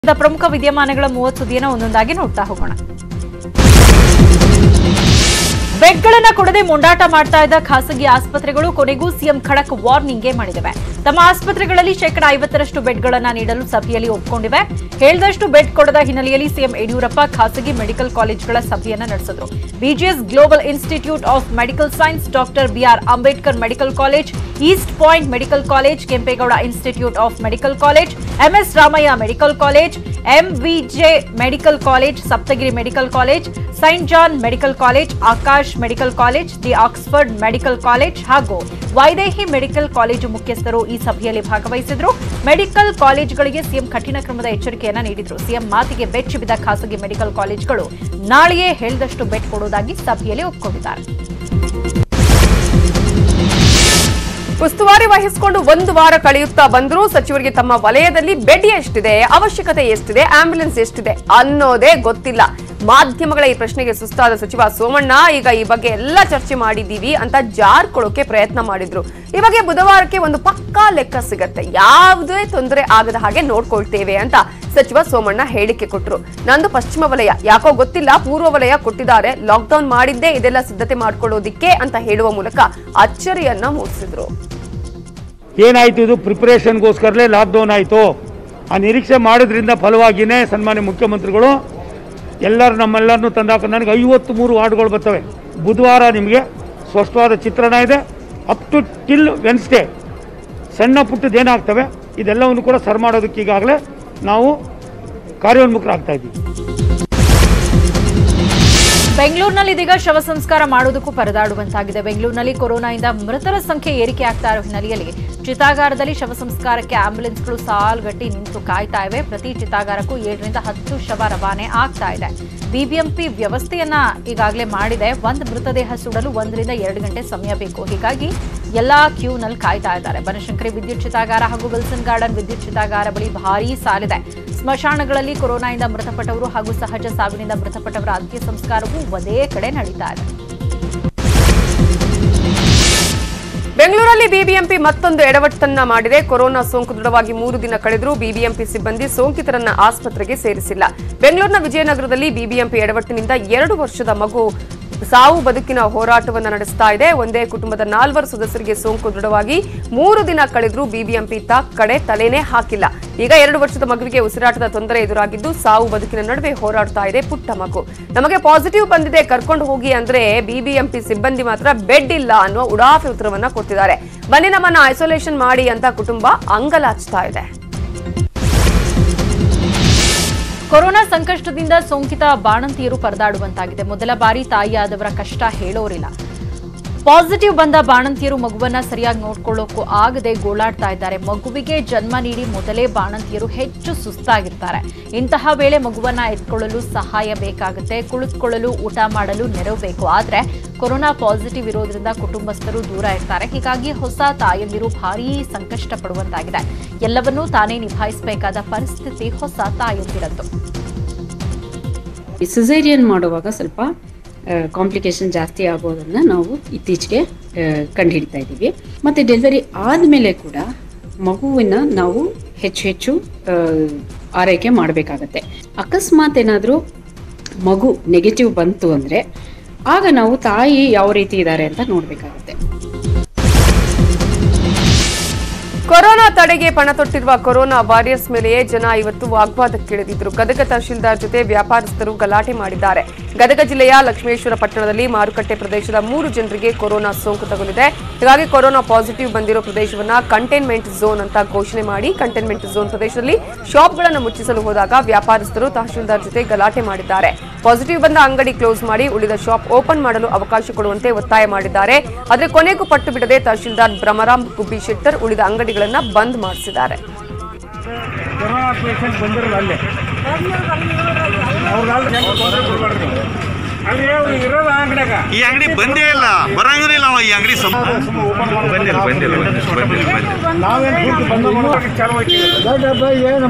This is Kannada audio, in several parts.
ದ ಪ್ರಮುಖ ವಿದ್ಯಮಾನಗಳ ಮೂವತ್ತು ಸುದ್ದಿಯನ್ನು ಒಂದೊಂದಾಗಿ ನೋಡ್ತಾ ಹೋಗೋಣ ಬೆಡ್ಗಳನ್ನ ಕೊಡದೆ ಮುಂಡಾಟ ಮಾಡ್ತಾ ಇದ್ದ ಖಾಸಗಿ ಆಸ್ಪತ್ರೆಗಳು ಕೊನೆಗೂ ಸಿಎಂ ಖಡಕ್ ವಾರ್ನಿಂಗ್ಗೆ ಮಾಡಿದವೆ ತಮ್ಮ ಆಸ್ಪತ್ರೆಗಳಲ್ಲಿ ಶೇಕಡಾ ಐವತ್ತರಷ್ಟು ಬೆಡ್ಗಳನ್ನ ನೀಡಲು ಸಭೆಯಲ್ಲಿ ಒಪ್ಪಿಕೊಂಡಿವೆ ಹೇಳಿದಷ್ಟು ಬೆಡ್ ಕೊಡದ ಹಿನ್ನೆಲೆಯಲ್ಲಿ ಸಿಎಂ ಯಡಿಯೂರಪ್ಪ ಖಾಸಗಿ ಮೆಡಿಕಲ್ ಕಾಲೇಜುಗಳ ಸಭೆಯನ್ನ ನಡೆಸಿದ್ರು BGS global institute of medical science doctor BR Ambedkar medical college east point medical college Kempegowda institute of medical college MS Ramaiah medical college MVJ medical college Saptagiri medical college saint John medical college Akash medical college the Oxford medical college ಹಾಗೂ ವೈದೇಹಿ ಮೆಡಿಕಲ್ ಕಾಲೇಜು ಮುಖ್ಯಸ್ಥರು ಈ ಸಭೆಯಲ್ಲಿ ಭಾಗವಹಿಸಿದ್ರು ಮೆಡಿಕಲ್ ಕಾಲೇಜುಗಳಿಗೆ ಸಿಎಂ ಕಠಿಣ ಕ್ರಮದ ಎಚ್ಚರಿಕೆಯನ್ನ ನೀಡಿದ್ರು ಸಿಎಂ ಮಾತಿಗೆ ಬೆಚ್ಚಿ ಬಿದ್ದ ಖಾಸಗಿ ಮೆಡಿಕಲ್ ಕಾಲೇಜುಗಳು ನಾಳೆಯೇ ಹೇಳಿದಷ್ಟು ಬೆಡ್ ಕೊಡುವುದಾಗಿ ಸಭೆಯಲ್ಲಿ ಒಪ್ಪಿಕೊಂಡಿದ್ದಾರೆ ಉಸ್ತುವಾರಿ ವಹಿಸಿಕೊಂಡು ಒಂದು ವಾರ ಕಳೆಯುತ್ತಾ ಬಂದರೂ ಸಚಿವರಿಗೆ ತಮ್ಮ ವಲಯದಲ್ಲಿ ಬೆಡ್ ಎಷ್ಟಿದೆ ಅವಶ್ಯಕತೆ ಎಷ್ಟಿದೆ ಆಂಬ್ಯುಲೆನ್ಸ್ ಎಷ್ಟಿದೆ ಅನ್ನೋದೇ ಗೊತ್ತಿಲ್ಲ ಮಾಧ್ಯಮಗಳ ಈ ಪ್ರಶ್ನೆಗೆ ಸುಸ್ತಾದ ಸಚಿವ ಸೋಮಣ್ಣ ಈಗ ಈ ಬಗ್ಗೆ ಎಲ್ಲ ಚರ್ಚೆ ಮಾಡಿದೀವಿ ಅಂತ ಜಾರ್ಕೊಳ್ಳೋಕೆ ಪ್ರಯತ್ನ ಮಾಡಿದ್ರು ಈ ಬಗ್ಗೆ ಬುಧವಾರಕ್ಕೆ ಒಂದು ಪಕ್ಕಾ ಲೆಕ್ಕ ಸಿಗತ್ತೆ ಯಾವುದೇ ತೊಂದರೆ ಆಗದ ಹಾಗೆ ನೋಡ್ಕೊಳ್ತೇವೆ ಅಂತ ಸಚಿವ ಸೋಮಣ್ಣ ಹೇಳಿಕೆ ಕೊಟ್ಟರು ನಂದು ಪಶ್ಚಿಮ ವಲಯ ಯಾಕೋ ಗೊತ್ತಿಲ್ಲ ಪೂರ್ವ ವಲಯ ಕೊಟ್ಟಿದ್ದಾರೆ ಲಾಕ್ಡೌನ್ ಮಾಡಿದ್ದೇ ಇದೆಲ್ಲ ಸಿದ್ಧತೆ ಮಾಡ್ಕೊಳ್ಳೋದಿಕ್ಕೆ ಅಂತ ಹೇಳುವ ಮೂಲಕ ಅಚ್ಚರಿಯನ್ನ ಮೂಡಿಸಿದ್ರು ಏನಾಯ್ತು ಇದು ಪ್ರಿಪರೇಷನ್ಗೋಸ್ಕರಲೇ ಲಾಕ್ಡೌನ್ ಆಯಿತು ಆ ನಿರೀಕ್ಷೆ ಮಾಡೋದ್ರಿಂದ ಫಲವಾಗಿಯೇ ಸನ್ಮಾನ್ಯ ಮುಖ್ಯಮಂತ್ರಿಗಳು ಎಲ್ಲರೂ ನಮ್ಮೆಲ್ಲರನ್ನೂ ತಂದಾಕ ನನಗೆ ಐವತ್ತು ಮೂರು ವಾರ್ಡ್ಗಳು ಬರ್ತವೆ ಬುಧವಾರ ನಿಮಗೆ ಸ್ಪಷ್ಟವಾದ ಚಿತ್ರಣ ಇದೆ ಅಪ್ ಟು ಟಿಲ್ ವೆನ್ಸ್ಡೇ ಸಣ್ಣ ಪುಟ್ಟದ್ದು ಏನಾಗ್ತವೆ ಇದೆಲ್ಲವನ್ನು ಕೂಡ ಸರ್ ಮಾಡೋದಕ್ಕೆ ಈಗಾಗಲೇ ನಾವು ಕಾರ್ಯೋನ್ಮುಖರಾಗ್ತಾ ಇದ್ದೀವಿ ಬೆಂಗಳೂರಿನಲ್ಲಿ ಇದೀಗ ಶವ ಸಂಸ್ಕಾರ ಮಾಡುವುದಕ್ಕೂ ಪರದಾಡುವಂತಾಗಿದೆ ಬೆಂಗಳೂರಿನಲ್ಲಿ ಕೊರೋನಾದಿಂದ ಮೃತರ ಸಂಖ್ಯೆ ಏರಿಕೆ ಆಗ್ತಾ ಇರೋ ಹಿನ್ನೆಲೆಯಲ್ಲಿ ಚಿತಾಗಾರದಲ್ಲಿ ಶವ ಸಂಸ್ಕಾರಕ್ಕೆ ಆಂಬ್ಯುಲೆನ್ಸ್ಗಳು ಸಾಲ್ಗಟ್ಟಿ ನಿಂತು ಕಾಯ್ತಾ ಇವೆ ಪ್ರತಿ ಚಿತಾಗಾರಕ್ಕೂ ಏಳರಿಂದ ಹತ್ತು ಶವ ರವಾನೆ ಆಗ್ತಾ ಇದೆ ಬಿಬಿಎಂಪಿ ವ್ಯವಸ್ಥೆಯನ್ನ ಈಗಾಗಲೇ ಮಾಡಿದೆ ಒಂದು ಮೃತದೇಹ ಸುಡಲು ಒಂದರಿಂದ ಎರಡು ಗಂಟೆ ಸಮಯ ಬೇಕು ಹೀಗಾಗಿ ಎಲ್ಲಾ ಕ್ಯೂನಲ್ಲಿ ಕಾಯ್ತಾ ಇದ್ದಾರೆ ಬನಶಂಕರಿ ವಿದ್ಯುತ್ ಚಿತಾಗಾರ ಹಾಗೂ ವಿಲ್ಸನ್ ಗಾರ್ಡನ್ ವಿದ್ಯುತ್ ಚಿತಾಗಾರ ಬಳಿ ಭಾರೀ ಸಾಲಿದೆ ಸ್ಮಶಾನಗಳಲ್ಲಿ ಕೊರೋನಾದಿಂದ ಮೃತಪಟ್ಟವರು ಹಾಗೂ ಸಹಜ ಸಾವಿನಿಂದ ಮೃತಪಟ್ಟವರ ಅಂತ್ಯ ಸಂಸ್ಕಾರವೂ ಒಂದೇ ಕಡೆ ನಡೀತಾ ಇದೆ ಬೆಂಗಳೂರಲ್ಲಿ ಬಿಬಿಎಂಪಿ ಮತ್ತೊಂದು ಎಡವಟ್ಟನ್ನ ಮಾಡಿದೆ ಕೊರೋನಾ ಸೋಂಕು ದೃಢವಾಗಿ ಮೂರು ದಿನ ಕಳೆದರೂ ಬಿಬಿಎಂಪಿ ಸಿಬ್ಬಂದಿ ಸೋಂಕಿತರನ್ನ ಆಸ್ಪತ್ರೆಗೆ ಸೇರಿಸಿಲ್ಲ ಬೆಂಗಳೂರಿನ ವಿಜಯನಗರದಲ್ಲಿ ಬಿಬಿಎಂಪಿ ಎಡವಟ್ಟಿನಿಂದ ಎರಡು ವರ್ಷದ ಮಗು ಸಾವು ಬದುಕಿನ ಹೋರಾಟವನ್ನ ನಡೆಸ್ತಾ ಇದೆ ಒಂದೇ ಕುಟುಂಬದ ನಾಲ್ವರು ಸದಸ್ಯರಿಗೆ ಸೋಂಕು ದೃಢವಾಗಿ ಮೂರು ದಿನ ಕಳೆದರೂ ಬಿಬಿಎಂಪಿ ತ ಕಡೆ ತಲೆನೇ ಹಾಕಿಲ್ಲ ಈಗ ಎರಡು ವರ್ಷದ ಮಗುವಿಗೆ ಉಸಿರಾಟದ ತೊಂದರೆ ಎದುರಾಗಿದ್ದು ಸಾವು ಬದುಕಿನ ನಡುವೆ ಹೋರಾಡ್ತಾ ಇದೆ ಪುಟ್ಟ ಮಗು ನಮಗೆ ಪಾಸಿಟಿವ್ ಬಂದಿದೆ ಕರ್ಕೊಂಡು ಹೋಗಿ ಅಂದ್ರೆ ಬಿಬಿಎಂಪಿ ಸಿಬ್ಬಂದಿ ಮಾತ್ರ ಬೆಡ್ ಇಲ್ಲ ಅನ್ನೋ ಉಡಾಫೆ ಉತ್ತರವನ್ನ ಕೊಡ್ತಿದ್ದಾರೆ ಬನ್ನಿ ನಮ್ಮನ್ನ ಐಸೋಲೇಷನ್ ಮಾಡಿ ಅಂತ ಕುಟುಂಬ ಅಂಗಲಾಚ್ತಾ ಇದೆ ಕೊರೋನಾ ಸಂಕಷ್ಟದಿಂದ ಸೋಂಕಿತ ಬಾಣಂತಿಯರು ಪರದಾಡುವಂತಾಗಿದೆ ಮೊದಲ ಬಾರಿ ತಾಯಿಯಾದವರ ಕಷ್ಟ ಹೇಳೋರಿಲ್ಲ ಪಾಸಿಟಿವ್ ಬಂದ ಬಾಣಂತಿಯರು ಮಗುವನ್ನ ಸರಿಯಾಗಿ ನೋಡ್ಕೊಳ್ಳೋಕ್ಕೂ ಆಗದೆ ಗೋಳಾಡ್ತಾ ಇದ್ದಾರೆ ಮಗುವಿಗೆ ಜನ್ಮ ನೀಡಿ ಮೊದಲೇ ಬಾಣಂತಿಯರು ಹೆಚ್ಚು ಸುಸ್ತಾಗಿರ್ತಾರೆ ಇಂತಹ ವೇಳೆ ಮಗುವನ್ನ ಎತ್ಕೊಳ್ಳಲು ಸಹಾಯ ಬೇಕಾಗುತ್ತೆ ಕುಳಿತುಕೊಳ್ಳಲು ಊಟ ಮಾಡಲು ನೆರವು ಬೇಕು ಆದ್ರೆ ಕೊರೋನಾ ಪಾಸಿಟಿವ್ ಇರೋದ್ರಿಂದ ಕುಟುಂಬಸ್ಥರು ದೂರ ಇರ್ತಾರೆ ಹೀಗಾಗಿ ಹೊಸ ತಾಯಂದಿರು ಭಾರೀ ಸಂಕಷ್ಟ ಪಡುವಂತಾಗಿದೆ ಎಲ್ಲವನ್ನೂ ತಾನೇ ನಿಭಾಯಿಸಬೇಕಾದ ಪರಿಸ್ಥಿತಿ ಹೊಸ ತಾಯಂದಿರದ್ದು ಸಿಸೇರಿಯನ್ ಮಾಡುವಾಗ ಸ್ವಲ್ಪ ಕಾಂಪ್ಲಿಕೇಶನ್ ಜಾಸ್ತಿ ಆಗೋದನ್ನ ನಾವು ಇತ್ತೀಚೆಗೆ ಕಂಡುಹಿಡಿತಾ ಇದ್ದೀವಿ ಮತ್ತು ಡೆಲಿವರಿ ಆದಮೇಲೆ ಕೂಡ ಮಗುವಿನ ನಾವು ಹೆಚ್ಚು ಹೆಚ್ಚು ಆ, ಆರೈಕೆ ಮಾಡಬೇಕಾಗತ್ತೆ ಅಕಸ್ಮಾತ್ ಏನಾದರೂ ಮಗು ನೆಗೆಟಿವ್ ಬಂತು ಅಂದರೆ ಆಗ ನಾವು ತಾಯಿ ಯಾವ ರೀತಿ ಇದ್ದಾರೆ ಅಂತ ನೋಡಬೇಕಾಗತ್ತೆ ಕೊರೋನಾ ತಡೆಗೆ ಪಣ ತೊಟ್ಟಿರುವ ಕೊರೋನಾ ವಾರಿಯರ್ಸ್ ಮೇಲೆಯೇ ಜನ ಇವತ್ತು ವಾಗ್ವಾದಕ್ಕಿಳಿದಿದ್ರು ಗದಗ ತಹಶೀಲ್ದಾರ್ ಜೊತೆ ವ್ಯಾಪಾರಸ್ಥರು ಗಲಾಟೆ ಮಾಡಿದ್ದಾರೆ ಗದಗ ಜಿಲ್ಲೆಯ ಲಕ್ಷ್ಮೇಶ್ವರ ಪಟ್ಟಣದಲ್ಲಿ ಮಾರುಕಟ್ಟೆ ಪ್ರದೇಶದ ಮೂರು ಜನರಿಗೆ ಕೊರೋನಾ ಸೋಂಕು ತಗುಲಿದೆ ಹೀಗಾಗಿ ಕೊರೋನಾ ಪಾಸಿಟಿವ್ ಬಂದಿರೋ ಪ್ರದೇಶವನ್ನ ಕಂಟೈನ್ಮೆಂಟ್ ಝೋನ್ ಅಂತ ಘೋಷಣೆ ಮಾಡಿ ಕಂಟೈನ್ಮೆಂಟ್ ಝೋನ್ ಪ್ರದೇಶದಲ್ಲಿ ಶಾಪ್ಗಳನ್ನು ಮುಚ್ಚಿಸಲು ಹೋದಾಗ ವ್ಯಾಪಾರಸ್ಥರು ತಹಶೀಲ್ದಾರ್ ಜೊತೆ ಗಲಾಟೆ ಮಾಡಿದ್ದಾರೆ ಪಾಸಿಟಿವ್ ಬಂದ ಅಂಗಡಿ ಕ್ಲೋಸ್ ಮಾಡಿ ಉಳಿದ ಶಾಪ್ ಓಪನ್ ಮಾಡಲು ಅವಕಾಶ ಕೊಡುವಂತೆ ಒತ್ತಾಯ ಮಾಡಿದ್ದಾರೆ ಆದರೆ ಕೊನೆಗೂ ಪಟ್ಟು ಬಿಡದೆ ತಹಶೀಲ್ದಾರ್ ಭ್ರಮರಾಮ್ ಗುಬ್ಬಿ ಶೆಟ್ಟರ್ ಉಳಿದ ಅಂಗಡಿಗಳನ್ನ ಬಂದ್ ಮಾಡಿಸಿದ್ದಾರೆ ಕೊರೋನಾ ಪೇಷಂಟ್ ಬಂದಿರಲ್ಲ ಅಲ್ಲೇ ಅಲ್ಲಿ ಅವ್ರು ಇರೋದು ಅಂಗಡಿಯಾಗ ಈ ಅಂಗಡಿ ಬಂದೇ ಇಲ್ಲ ಬರಂಗಿಲ್ಲ ಅವ ಈ ಅಂಗಡಿ ಸಂ ಬಂದಿಲ್ಲ ಬಂದಿಲ್ಲ ಬಂದಿಲ್ಲ ಬಂದಿಲ್ಲ ನಾವೇನು ಪೂರ್ತಿ ಬಂದ ಮಾಡೋಕೆ ಚಾಲು ಆಯ್ತು ಏನು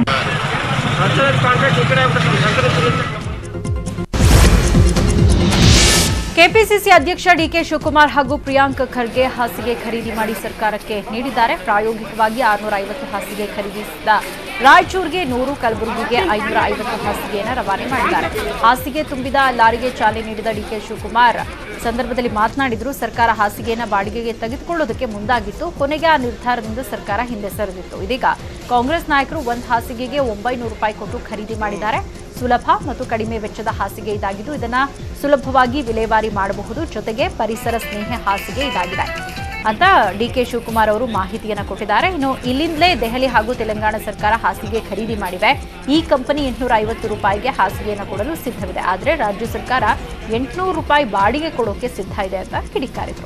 ಕೆಪಿಸಿಸಿ ಅಧ್ಯಕ್ಷ ಡಿಕೆ ಶಿವಕುಮಾರ್ ಹಾಗೂ ಪ್ರಿಯಾಂಕ್ ಖರ್ಗೆ ಹಾಸಿಗೆ ಖರೀದಿ ಮಾಡಿ ಸರ್ಕಾರಕ್ಕೆ ನೀಡಿದ್ದಾರೆ ಪ್ರಾಯೋಗಿಕವಾಗಿ ಆರುನೂರ ಐವತ್ತು ಹಾಸಿಗೆ ಖರೀದಿಸಿದ ರಾಯಚೂರಿಗೆ ನೂರು ಕಲಬುರಗಿಗೆ ಐನೂರ ಐವತ್ತು ಹಾಸಿಗೆಯನ್ನು ರವಾನೆ ಮಾಡಿದ್ದಾರೆ ಹಾಸಿಗೆ ತುಂಬಿದ ಲಾರಿಗೆ ಚಾಲನೆ ನೀಡಿದ ಡಿಕೆ ಶಿವಕುಮಾರ್ ಸಂದರ್ಭದಲ್ಲಿ ಮಾತನಾಡಿದ್ರು ಸರ್ಕಾರ ಹಾಸಿಗೆಯನ್ನು ಬಾಡಿಗೆಗೆ ತೆಗೆದುಕೊಳ್ಳೋದಕ್ಕೆ ಮುಂದಾಗಿತ್ತು ಕೊನೆಗೆ ಆ ನಿರ್ಧಾರದಿಂದ ಸರ್ಕಾರ ಹಿಂದೆ ಸರಿದಿತ್ತು ಇದೀಗ ಕಾಂಗ್ರೆಸ್ ನಾಯಕರು ಒಂದು ಹಾಸಿಗೆಗೆ ಒಂಬೈನೂರು ರೂಪಾಯಿ ಕೊಟ್ಟು ಖರೀದಿ ಮಾಡಿದ್ದಾರೆ ಸುಲಭ ಮತ್ತು ಕಡಿಮೆ ವೆಚ್ಚದ ಹಾಸಿಗೆ ಇದಾಗಿದ್ದು ಇದನ್ನ ಸುಲಭವಾಗಿ ವಿಲೇವಾರಿ ಮಾಡಬಹುದು ಜೊತೆಗೆ ಪರಿಸರ ಸ್ನೇಹಿ ಹಾಸಿಗೆ ಇದಾಗಿದೆ ಅಂತ ಡಿ ಕೆ ಶಿವಕುಮಾರ್ ಅವರು ಮಾಹಿತಿಯನ್ನು ಕೊಟ್ಟಿದ್ದಾರೆ ಇನ್ನು ಇಲ್ಲಿಂದಲೇ ದೆಹಲಿ ಹಾಗೂ ತೆಲಂಗಾಣ ಸರ್ಕಾರ ಹಾಸಿಗೆ ಖರೀದಿ ಮಾಡಿವೆ ಈ ಕಂಪನಿ ಎಂಟುನೂರ ಐವತ್ತು ರೂಪಾಯಿಗೆ ಹಾಸಿಗೆಯನ್ನು ಕೊಡಲು ಸಿದ್ಧವಿದೆ ಆದರೆ ರಾಜ್ಯ ಸರ್ಕಾರ ಎಂಟುನೂರು ರೂಪಾಯಿ ಬಾಡಿಗೆ ಕೊಡೋಕೆ ಸಿದ್ಧ ಇದೆ ಅಂತ ಕಿಡಿಕಾರಿದರು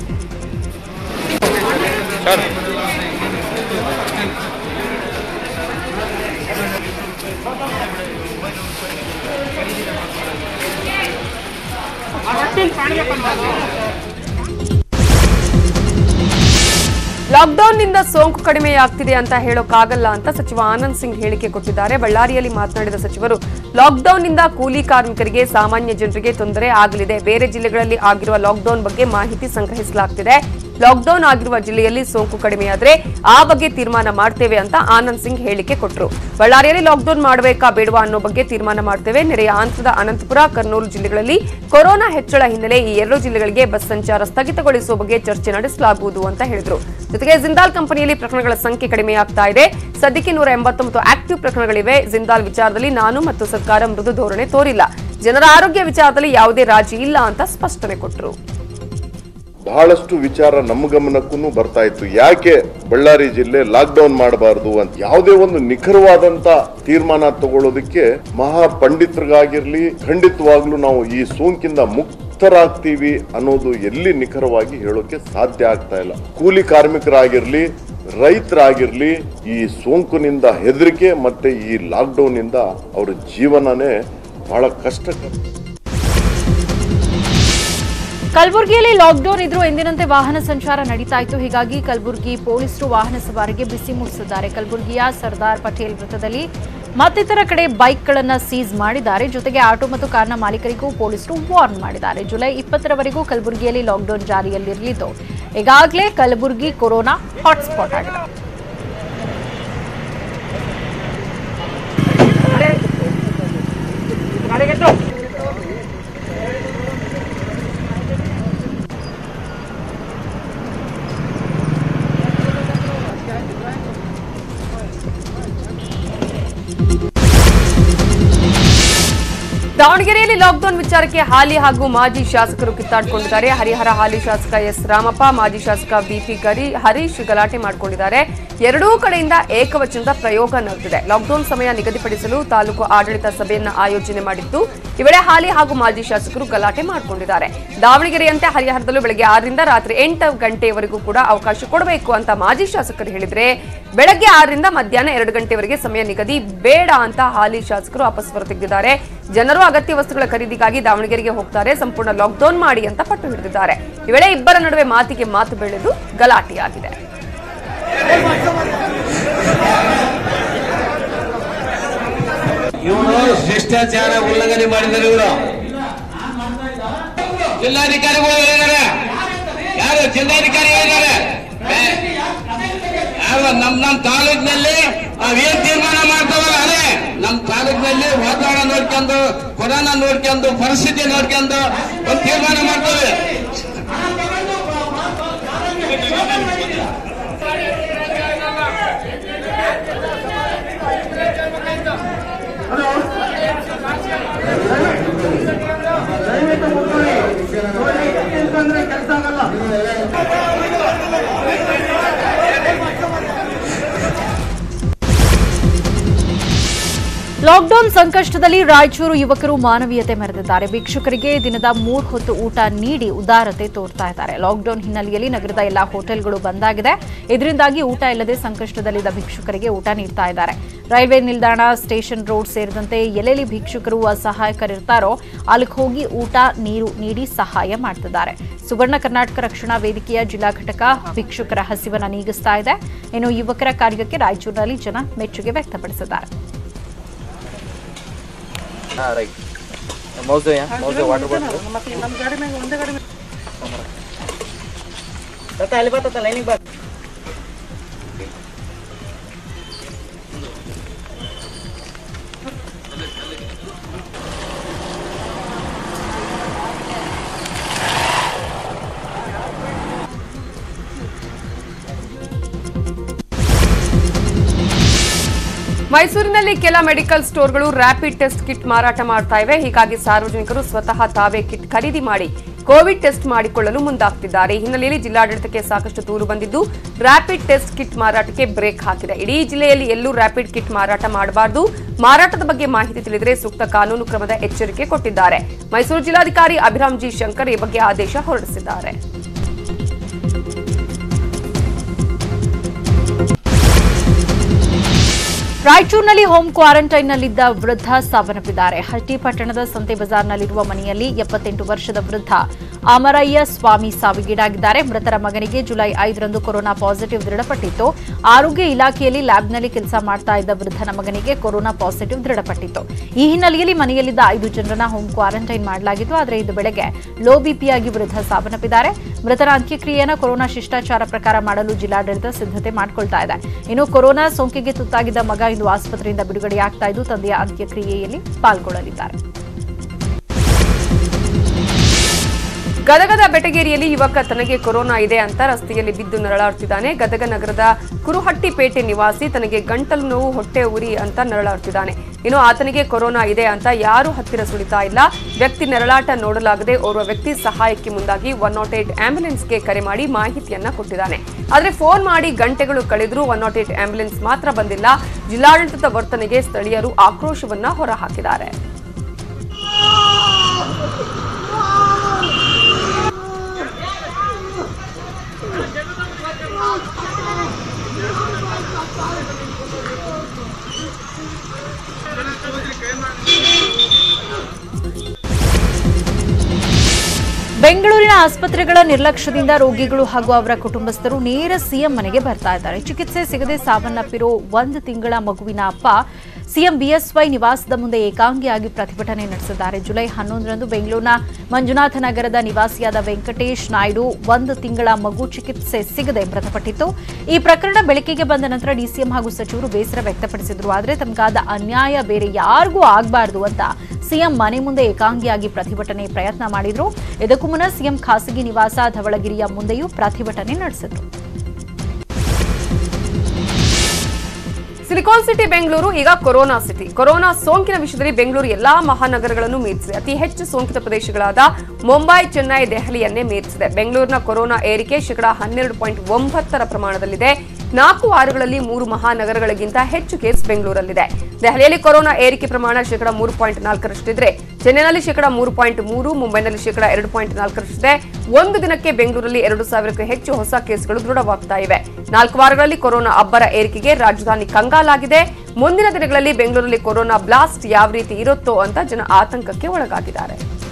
ಲಾಕ್ಡೌನ್ನಿಂದ ಸೋಂಕು ಕಡಿಮೆಯಾಗ್ತಿದೆ ಅಂತ ಹೇಳೋಕ್ಕಾಗಲ್ಲ ಅಂತ ಸಚಿವ ಆನಂದ್ ಸಿಂಗ್ ಹೇಳಿಕೆ ಕೊಟ್ಟಿದ್ದಾರೆ ಬಳ್ಳಾರಿಯಲ್ಲಿ ಮಾತನಾಡಿದ ಸಚಿವರು ಲಾಕ್ಡೌನ್ನಿಂದ ಕೂಲಿ ಕಾರ್ಮಿಕರಿಗೆ ಸಾಮಾನ್ಯ ಜನರಿಗೆ ತೊಂದರೆ ಆಗಲಿದೆ ಬೇರೆ ಜಿಲ್ಲೆಗಳಲ್ಲಿ ಆಗಿರುವ ಲಾಕ್ಡೌನ್ ಬಗ್ಗೆ ಮಾಹಿತಿ ಸಂಗ್ರಹಿಸಲಾಗ್ತಿದೆ ಲಾಕ್ಡೌನ್ ಆಗಿರುವ ಜಿಲ್ಲೆಯಲ್ಲಿ ಸೋಂಕು ಕಡಿಮೆಯಾದ್ರೆ ಆ ಬಗ್ಗೆ ತೀರ್ಮಾನ ಮಾಡ್ತೇವೆ ಅಂತ ಆನಂದ್ ಸಿಂಗ್ ಹೇಳಿಕೆ ಕೊಟ್ಟರು ಬಳ್ಳಾರಿಯಲ್ಲಿ ಲಾಕ್ಡೌನ್ ಮಾಡಬೇಕಾ ಬೇಡವಾ ಅನ್ನೋ ಬಗ್ಗೆ ತೀರ್ಮಾನ ಮಾಡ್ತೇವೆ ನೆರೆಯ ಆಂಧ್ರದ ಅನಂತಪುರ ಕರ್ನೂಲು ಜಿಲ್ಲೆಗಳಲ್ಲಿ ಕೊರೋನಾ ಹೆಚ್ಚಳ ಹಿನ್ನೆಲೆ ಈ ಎರಡು ಜಿಲ್ಲೆಗಳಿಗೆ ಬಸ್ ಸಂಚಾರ ಸ್ಥಗಿತಗೊಳಿಸುವ ಬಗ್ಗೆ ಚರ್ಚೆ ನಡೆಸಲಾಗುವುದು ಅಂತ ಹೇಳಿದರು ಜೊತೆಗೆ ಜಿಂದಾಲ್ ಕಂಪನಿಯಲ್ಲಿ ಪ್ರಕರಣಗಳ ಸಂಖ್ಯೆ ಕಡಿಮೆಯಾಗ್ತಾ ಇದೆ ಸದ್ಯಕ್ಕೆ ನೂರ ಎಂಬತ್ತೊಂಬತ್ತು ಆಕ್ಟಿವ್ ಪ್ರಕರಣಗಳಿವೆ ಜಿಂದಾಲ್ ವಿಚಾರದಲ್ಲಿ ನಾನು ಮತ್ತು ಸರ್ಕಾರ ಮೃದು ಧೋರಣೆ ತೋರಿಲ್ಲ ಜನರ ಆರೋಗ್ಯ ವಿಚಾರದಲ್ಲಿ ಯಾವುದೇ ರಾಜಿ ಇಲ್ಲ ಅಂತ ಸ್ಪಷ್ಟನೆ ಕೊಟ್ಟರು ಬಹಳಷ್ಟು ವಿಚಾರ ನಮ್ಮ ಗಮನಕ್ಕೂ ಬರ್ತಾ ಇತ್ತು ಯಾಕೆ ಬಳ್ಳಾರಿ ಜಿಲ್ಲೆ ಲಾಕ್ಡೌನ್ ಮಾಡಬಾರದು ಅಂತ ಯಾವುದೇ ಒಂದು ನಿಖರವಾದಂತ ತೀರ್ಮಾನ ತಗೊಳ್ಳೋದಕ್ಕೆ ಮಹಾ ಪಂಡಿತರಿಗಾಗಿರ್ಲಿ ಖಂಡಿತವಾಗ್ಲೂ ನಾವು ಈ ಸೋಂಕಿಂದ ಮುಕ್ತರಾಗ್ತೀವಿ ಅನ್ನೋದು ಎಲ್ಲಿ ನಿಖರವಾಗಿ ಹೇಳೋಕೆ ಸಾಧ್ಯ ಆಗ್ತಾ ಇಲ್ಲ ಕೂಲಿ ಕಾರ್ಮಿಕರಾಗಿರ್ಲಿ ರೈತರಾಗಿರ್ಲಿ ಈ ಸೋಂಕಿನಿಂದ ಹೆದರಿಕೆ ಮತ್ತೆ ಈ ಲಾಕ್ಡೌನ್ ಇಂದ ಅವ್ರ ಜೀವನನೇ ಬಹಳ ಕಷ್ಟಕರ ಕಲಬುರಗಿಯಲ್ಲಿ ಲಾಕ್ಡೌನ್ ಇದ್ರೂ ಎಂದಿನಂತೆ ವಾಹನ ಸಂಚಾರ ನಡೀತಾ ಇತ್ತು ಹೀಗಾಗಿ ಕಲಬುರಗಿ ಪೊಲೀಸರು ವಾಹನ ಸವಾರಿಗೆ ಬಿಸಿ ಮುಟ್ಟಿಸಿದ್ದಾರೆ ಕಲಬುರಗಿಯ ಸರ್ದಾರ್ ಪಟೇಲ್ ವೃತ್ತದಲ್ಲಿ ಮತ್ತಿತರ ಕಡೆ ಬೈಕ್ಗಳನ್ನು ಸೀಸ್ ಮಾಡಿದ್ದಾರೆ ಜೊತೆಗೆ ಆಟೋ ಮತ್ತು ಕಾರ್ನ ಮಾಲೀಕರಿಗೂ ಪೊಲೀಸರು ವಾರ್ನ್ ಮಾಡಿದ್ದಾರೆ ಜುಲೈ ಇಪ್ಪತ್ತರವರೆಗೂ ಕಲಬುರಗಿಯಲ್ಲಿ ಲಾಕ್ಡೌನ್ ಜಾರಿಯಲ್ಲಿರಲಿದ್ದು ಈಗಾಗಲೇ ಕಲಬುರಗಿ ಕೊರೋನಾ ಹಾಟ್ಸ್ಪಾಟ್ ಆಗಿದೆ ದಾವಣಗೆರೆಯಲ್ಲಿ ಲಾಕ್ಡೌನ್ ವಿಚಾರಕ್ಕೆ ಹಾಲಿ ಹಾಗೂ ಮಾಜಿ ಶಾಸಕರು ಕಿತ್ತಾಡಿಕೊಂಡಿದ್ದಾರೆ ಹರಿಹರ ಹಾಲಿ ಶಾಸಕ ಎಸ್ ರಾಮಪ್ಪ ಮಾಜಿ ಶಾಸಕ ಬಿಪಿ ಗರಿ ಹರೀಶ್ ಗಲಾಟೆ ಮಾಡಿಕೊಂಡಿದ್ದಾರೆ ಎರಡೂ ಕಡೆಯಿಂದ ಏಕವಚನದ ಪ್ರಯೋಗ ನಡೆದಿದೆ ಲಾಕ್ಡೌನ್ ಸಮಯ ನಿಗದಿಪಡಿಸಲು ತಾಲೂಕು ಆಡಳಿತ ಸಭೆಯನ್ನ ಆಯೋಜನೆ ಮಾಡಿದ್ದು ಈ ವೇಳೆ ಹಾಲಿ ಹಾಗೂ ಮಾಜಿ ಶಾಸಕರು ಗಲಾಟೆ ಮಾಡಿಕೊಂಡಿದ್ದಾರೆ ದಾವಣಗೆರೆಯಂತೆ ಹರಿಹರದಲ್ಲೂ ಬೆಳಗ್ಗೆ ಆರರಿಂದ ರಾತ್ರಿ ಎಂಟು ಗಂಟೆಯವರೆಗೂ ಕೂಡ ಅವಕಾಶ ಕೊಡಬೇಕು ಅಂತ ಮಾಜಿ ಶಾಸಕರು ಹೇಳಿದ್ರೆ ಬೆಳಗ್ಗೆ ಆರರಿಂದ ಮಧ್ಯಾಹ್ನ ಎರಡು ಗಂಟೆವರೆಗೆ ಸಮಯ ನಿಗದಿ ಬೇಡ ಅಂತ ಹಾಲಿ ಶಾಸಕರು ಅಪಸ್ವರ ತೆಗೆದಿದ್ದಾರೆ ಜನರು ಅಗತ್ಯ ವಸ್ತುಗಳ ಖರೀದಿಗಾಗಿ ದಾವಣಗೆರೆಗೆ ಹೋಗ್ತಾರೆ ಸಂಪೂರ್ಣ ಲಾಕ್ಡೌನ್ ಮಾಡಿ ಅಂತ ಪಟ್ಟು ಹಿಡಿದಿದ್ದಾರೆ ಈ ವೇಳೆ ಇಬ್ಬರ ನಡುವೆ ಮಾತಿಗೆ ಮಾತು ಬೆಳೆದು ಗಲಾಟೆಯಾಗಿದೆ ಇವರು ಶಿಷ್ಟಾಚಾರ ಉಲ್ಲಂಘನೆ ಮಾಡಿದ್ದಾರೆ ಇವರು ಜಿಲ್ಲಾಧಿಕಾರಿಗಳು ಹೇಳಿದ್ದಾರೆ ಯಾರು ಜಿಲ್ಲಾಧಿಕಾರಿ ಹೇಳಿದ್ದಾರೆ ಯಾರು ನಮ್ ನಮ್ ತಾಲೂಕಿನಲ್ಲಿ ನಾವೇನ್ ತೀರ್ಮಾನ ಮಾಡ್ತಾವಲ್ಲ ಅದೇ ನಮ್ ತಾಲೂಕಿನಲ್ಲಿ ವಾತಾವರಣ ನೋಡ್ಕೊಂಡು ಕೊರೋನಾ ನೋಡ್ಕೊಂಡು ಪರಿಸ್ಥಿತಿ ನೋಡ್ಕೊಂಡು ಒಂದು ತೀರ್ಮಾನ ಮಾಡ್ತೇವೆ ಲಾಕ್ಡೌನ್ ಸಂಕಷ್ಟದಲ್ಲಿ ರಾಯಚೂರು ಯುವಕರು ಮಾನವೀಯತೆ ಮೆರೆದಿದ್ದಾರೆ ಭಿಕ್ಷುಕರಿಗೆ ದಿನದ ಮೂರು ಹೊತ್ತು ಊಟ ನೀಡಿ ಉದಾರತೆ ತೋರ್ತಾ ಇದ್ದಾರೆ ಲಾಕ್ಡೌನ್ ಹಿನ್ನೆಲೆಯಲ್ಲಿ ನಗರದ ಎಲ್ಲಾ ಹೋಟೆಲ್ಗಳು ಬಂದಾಗಿದೆ ಇದರಿಂದಾಗಿ ಊಟ ಇಲ್ಲದೆ ಸಂಕಷ್ಟದಲ್ಲಿದ್ದ ಭಿಕ್ಷುಕರಿಗೆ ಊಟ ನೀಡ್ತಾ ಇದ್ದಾರೆ ರೈಲ್ವೆ ನಿಲ್ದಾಣ ಸ್ಟೇಷನ್ ರೋಡ್ ಸೇರಿದಂತೆ ಎಲ್ಲೆಲ್ಲಿ ಭಿಕ್ಷುಕರು ಅಸಹಾಯಕರಿರ್ತಾರೋ ಅಲ್ಲಿಗೆ ಹೋಗಿ ಊಟ ನೀರು ನೀಡಿ ಸಹಾಯ ಮಾಡ್ತಿದ್ದಾರೆ ಸುವರ್ಣ ಕರ್ನಾಟಕ ರಕ್ಷಣಾ ವೇದಿಕೆಯ ಜಿಲ್ಲಾ ಘಟಕ ಭಿಕ್ಷುಕರ ಹಸಿವನ್ನ ನೀಗಿಸ್ತಾ ಇದೆ ಇನ್ನು ಯುವಕರ ಕಾರ್ಯಕ್ಕೆ ರಾಯಚೂರಿನಲ್ಲಿ ಜನ ಮೆಚ್ಚುಗೆ ವ್ಯಕ್ತಪಡಿಸಿದ್ದಾರೆ ಮೌಸ್ ಮೌಸ್ ವಾಟರ್ ಬಾಟಲ್ ಅಲ್ಲಿ ಬರ್ತದ ಲೈನಿಗೆ ಬಾ ಮೈಸೂರಿನಲ್ಲಿ ಕೆಲ ಮೆಡಿಕಲ್ ಸ್ಟೋರ್ಗಳು ರ್ಯಾಪಿಡ್ ಟೆಸ್ಟ್ ಕಿಟ್ ಮಾರಾಟ ಮಾಡ್ತಾ ಇವೆ ಹೀಗಾಗಿ ಸಾರ್ವಜನಿಕರು ಸ್ವತಃ ತಾವೇ ಕಿಟ್ ಖರೀದಿ ಮಾಡಿ ಕೋವಿಡ್ ಟೆಸ್ಟ್ ಮಾಡಿಕೊಳ್ಳಲು ಮುಂದಾಗ್ತಿದ್ದಾರೆ ಈ ಹಿನ್ನೆಲೆಯಲ್ಲಿ ಜಿಲ್ಲಾಡಳಿತಕ್ಕೆ ಸಾಕಷ್ಟು ದೂರು ಬಂದಿದ್ದು ರ್ಯಾಪಿಡ್ ಟೆಸ್ಟ್ ಕಿಟ್ ಮಾರಾಟಕ್ಕೆ ಬ್ರೇಕ್ ಹಾಕಿದೆ ಇಡೀ ಜಿಲ್ಲೆಯಲ್ಲಿ ಎಲ್ಲೂ ರ್ಯಾಪಿಡ್ ಕಿಟ್ ಮಾರಾಟ ಮಾಡಬಾರದು ಮಾರಾಟದ ಬಗ್ಗೆ ಮಾಹಿತಿ ತಿಳಿದರೆ ಸೂಕ್ತ ಕಾನೂನು ಕ್ರಮದ ಎಚ್ಚರಿಕೆ ಕೊಟ್ಟಿದ್ದಾರೆ ಮೈಸೂರು ಜಿಲ್ಲಾಧಿಕಾರಿ ಅಭಿರಾಮ್ ಜಿ ಶಂಕರ್ ಈ ಬಗ್ಗೆ ಆದೇಶ ಹೊರಡಿಸಿದ್ದಾರೆ ರಾಯಚೂರಿನಲ್ಲಿ ಹೋಮ್ ಕ್ವಾರಂಟೈನ್ನಲ್ಲಿದ್ದ ವೃದ್ಧ ಸಾವನ್ನಪ್ಪಿದ್ದಾರೆ ಹಟ್ಟಿ ಪಟ್ಟಣದ ಸಂತೆ ಬಜಾರ್ನಲ್ಲಿರುವ ಮನೆಯಲ್ಲಿ ಎಪ್ಪತ್ತೆಂಟು ವರ್ಷದ ವೃದ್ಧ ಅಮರಯ್ಯ ಸ್ವಾಮಿ ಸಾವಿಗೀಡಾಗಿದ್ದಾರೆ ಮೃತರ ಮಗನಿಗೆ ಜುಲೈ ಐದರಂದು ಕೊರೋನಾ ಪಾಸಿಟಿವ್ ದೃಢಪಟ್ಟಿತ್ತು ಆರೋಗ್ಯ ಇಲಾಖೆಯಲ್ಲಿ ಲ್ಯಾಬ್ನಲ್ಲಿ ಕೆಲಸ ಮಾಡ್ತಾ ಇದ್ದ ವೃದ್ಧನ ಮಗನಿಗೆ ಕೊರೋನಾ ಪಾಸಿಟಿವ್ ದೃಢಪಟ್ಟಿತ್ತು ಈ ಹಿನ್ನೆಲೆಯಲ್ಲಿ ಮನೆಯಲ್ಲಿದ್ದ ಐದು ಜನರನ್ನ ಹೋಮ್ ಕ್ವಾರಂಟೈನ್ ಮಾಡಲಾಗಿತ್ತು ಆದರೆ ಇಂದು ಬೆಳಗ್ಗೆ ಲೋ ಬಿಪಿಯಾಗಿ ವೃದ್ಧ ಸಾವನ್ನಪ್ಪಿದ್ದಾರೆ ಮೃತರ ಅಂತ್ಯಕ್ರಿಯೆಯನ್ನು ಕೊರೋನಾ ಶಿಷ್ಟಾಚಾರ ಪ್ರಕಾರ ಮಾಡಲು ಜಿಲ್ಲಾಡಳಿತ ಸಿದ್ಧತೆ ಮಾಡಿಕೊಳ್ತಾ ಇದೆ ಇನ್ನು ಕೊರೋನಾ ಸೋಂಕಿಗೆ ತುತ್ತಾಗಿದ್ದ ಮಗ ಇಂದು ಆಸ್ಪತ್ರೆಯಿಂದ ಬಿಡುಗಡೆಯಾಗ್ತಾ ಇದ್ದು ತಂದೆಯ ಅಂತ್ಯಕ್ರಿಯೆಯಲ್ಲಿ ಪಾಲ್ಗೊಳ್ಳಲಿದ್ದಾರೆ ಗದಗದ ಬೆಟಗೇರಿಯಲ್ಲಿ ಯುವಕ ತನಗೆ ಕೊರೋನಾ ಇದೆ ಅಂತ ರಸ್ತೆಯಲ್ಲಿ ಬಿದ್ದು ನರಳಾಡ್ತಿದ್ದಾನೆ ಗದಗ ನಗರದ ಕುರುಹಟ್ಟಿಪೇಟೆ ನಿವಾಸಿ ತನಗೆ ಗಂಟಲು ನೋವು ಹೊಟ್ಟೆ ಉರಿ ಅಂತ ನರಳಾಡ್ತಿದ್ದಾನೆ ಇನ್ನು ಆತನಿಗೆ ಕೊರೋನಾ ಇದೆ ಅಂತ ಯಾರು ಹತ್ತಿರ ಸುಳಿತಾ ಇಲ್ಲ ವ್ಯಕ್ತಿ ನರಳಾಟ ನೋಡಲಾಗದೆ ಓರ್ವ ವ್ಯಕ್ತಿ ಸಹಾಯಕ್ಕೆ ಮುಂದಾಗಿ ಒನ್ ನಾಟ್ ಏಟ್ ಆಂಬ್ಯುಲೆನ್ಸ್ಗೆ ಕರೆ ಮಾಡಿ ಮಾಹಿತಿಯನ್ನ ಕೊಟ್ಟಿದ್ದಾನೆ ಆದ್ರೆ ಫೋನ್ ಮಾಡಿ ಗಂಟೆಗಳು ಕಳೆದರೂ ಒನ್ ನಾಟ್ ಏಟ್ ಆಂಬ್ಯುಲೆನ್ಸ್ ಮಾತ್ರ ಬಂದಿಲ್ಲ ಜಿಲ್ಲಾಡಳಿತದ ವರ್ತನೆಗೆ ಸ್ಥಳೀಯರು ಆಕ್ರೋಶವನ್ನ ಹೊರಹಾಕಿದ್ದಾರೆ ಬೆಂಗಳೂರಿನ ಆಸ್ಪತ್ರೆಗಳ ನಿರ್ಲಕ್ಷ್ಯದಿಂದ ರೋಗಿಗಳು ಹಾಗೂ ಅವರ ಕುಟುಂಬಸ್ಥರು ನೇರ ಸಿಎಂ ಮನೆಗೆ ಬರ್ತಾ ಇದ್ದಾರೆ ಚಿಕಿತ್ಸೆ ಸಿಗದೆ ಸಾವನ್ನಪ್ಪಿರೋ ಒಂದು ತಿಂಗಳ ಮಗುವಿನ ಅಪ್ಪ ಸಿಎಂ ಬಿಎಸ್ವೈ ನಿವಾಸದ ಮುಂದೆ ಏಕಾಂಗಿಯಾಗಿ ಪ್ರತಿಭಟನೆ ನಡೆಸಿದ್ದಾರೆ ಜುಲೈ ಹನ್ನೊಂದರಂದು ಬೆಂಗಳೂರಿನ ಮಂಜುನಾಥ ನಗರದ ನಿವಾಸಿಯಾದ ವೆಂಕಟೇಶ್ ನಾಯ್ಡು ಒಂದು ತಿಂಗಳ ಮಗು ಚಿಕಿತ್ಸೆ ಸಿಗದೆ ಮೃತಪಟ್ಟಿತ್ತು ಈ ಪ್ರಕರಣ ಬೆಳಕಿಗೆ ಬಂದ ನಂತರ ಡಿಸಿಎಂ ಹಾಗೂ ಸಚಿವರು ಬೇಸರ ವ್ಯಕ್ತಪಡಿಸಿದ್ರು ಆದರೆ ತಮಗಾದ ಅನ್ಯಾಯ ಬೇರೆ ಯಾರಿಗೂ ಆಗಬಾರದು ಅಂತ ಸಿಎಂ ಮನೆ ಮುಂದೆ ಏಕಾಂಗಿಯಾಗಿ ಪ್ರತಿಭಟನೆ ಪ್ರಯತ್ನ ಮಾಡಿದ್ರು ಇದಕ್ಕೂ ಮುನ್ನ ಸಿಎಂ ಖಾಸಗಿ ನಿವಾಸ ಧವಳಗಿರಿಯ ಮುಂದೆಯೂ ಪ್ರತಿಭಟನೆ ನಡೆಸಿದ್ರು ಸಿಲಿಕಾನ್ ಸಿಟಿ ಬೆಂಗಳೂರು ಈಗ ಕೊರೋನಾ ಸಿಟಿ ಕೊರೋನಾ ಸೋಂಕಿನ ವಿಷಯದಲ್ಲಿ ಬೆಂಗಳೂರು ಎಲ್ಲಾ ಮಹಾನಗರಗಳನ್ನು ಮೀರಿಸಿದೆ ಅತಿ ಹೆಚ್ಚು ಸೋಂಕಿತ ಪ್ರದೇಶಗಳಾದ ಮುಂಬೈ ಚೆನ್ನೈ ದೆಹಲಿಯನ್ನೇ ಮೀರಿಸಿದೆ ಬೆಂಗಳೂರಿನ ಕೊರೋನಾ ಏರಿಕೆ ಶೇಕಡಾ ಹನ್ನೆರಡು ಪಾಯಿಂಟ್ ಒಂಬತ್ತರ ಪ್ರಮಾಣದಲ್ಲಿದೆ ನಾಲ್ಕು ವಾರಗಳಲ್ಲಿ ಮೂರು ಮಹಾನಗರಗಳಿಗಿಂತ ಹೆಚ್ಚು ಕೇಸ್ ಬೆಂಗಳೂರಲ್ಲಿದೆ ದೆಹಲಿಯಲ್ಲಿ ಕೊರೋನಾ ಏರಿಕೆ ಪ್ರಮಾಣ ಶೇಕಡಾ ಮೂರು ಪಾಯಿಂಟ್ ನಾಲ್ಕರಷ್ಟಿದ್ರೆ ಚೆನ್ನೈನಲ್ಲಿ ಶೇಕಡಾ ಮೂರು ಪಾಯಿಂಟ್ ಮೂರು ಮುಂಬೈನಲ್ಲಿ ಶೇಕಡಾ ಎರಡು ಪಾಯಿಂಟ್ ನಾಲ್ಕರಷ್ಟಿದೆ ಒಂದು ದಿನಕ್ಕೆ ಬೆಂಗಳೂರಲ್ಲಿ ಎರಡು ಸಾವಿರಕ್ಕೂ ಹೆಚ್ಚು ಹೊಸ ಕೇಸ್ಗಳು ದೃಢವಾಗ್ತಾ ಇವೆ ನಾಲ್ಕು ವಾರಗಳಲ್ಲಿ ಕೊರೋನಾ ಅಬ್ಬರ ಏರಿಕೆಗೆ ರಾಜಧಾನಿ ಕಂಗಾಲಾಗಿದೆ ಮುಂದಿನ ದಿನಗಳಲ್ಲಿ ಬೆಂಗಳೂರಲ್ಲಿ ಕೊರೋನಾ ಬ್ಲಾಸ್ಟ್ ಯಾವ ರೀತಿ ಇರುತ್ತೋ ಅಂತ ಜನ ಆತಂಕಕ್ಕೆ ಒಳಗಾಗಿದ್ದಾರೆ